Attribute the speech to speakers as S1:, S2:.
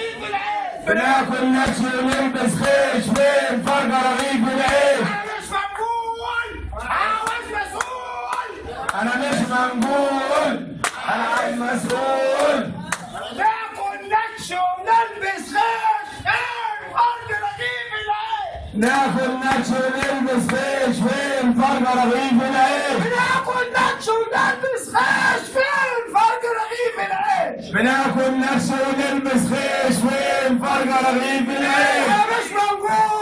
S1: رغيف العيش
S2: بناكل نكش ونلبس خيش فين فرقة رغيف العيش
S1: انا مش مقبول عاوز مسؤول
S2: انا مش منقول انا عايز مسؤول
S1: ناكل نكش ونلبس خيش ايه فرق رغيف العيش
S2: ناكل نكش ونلبس خيش فين فرقة رغيف العيش
S1: بناكل نكش ونلبس خيش فين فرق رغيف العيش
S2: بناكل نكش ونلبس خيش فين فرقة رغيف العيش
S1: انا مش موجود